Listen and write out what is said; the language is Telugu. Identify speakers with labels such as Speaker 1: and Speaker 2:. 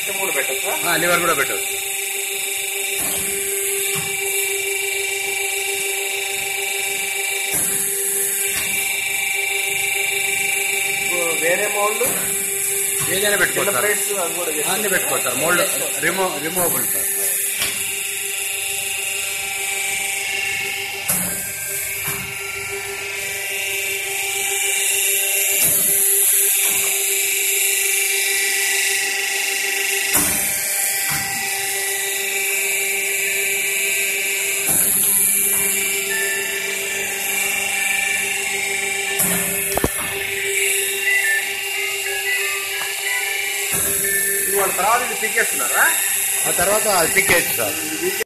Speaker 1: సిస్టమ్ కూడా పెట్టచ్చా
Speaker 2: లివర్ కూడా పెట్టవచ్చు
Speaker 1: ఇప్పుడు వేరే మోల్డ్
Speaker 2: ఏదైనా
Speaker 1: చిన్న
Speaker 2: పెట్టుకోవచ్చు సార్
Speaker 1: ప్లేట్స్ అవి కూడా చేస్తారు.
Speaker 2: అన్ని పెట్టుకోవచ్చు sir mould remove removable sir
Speaker 1: ఇవాళ తర్వాత ఇది పీకేస్తున్నారా
Speaker 2: ఆ తర్వాత అది పిక్ సార్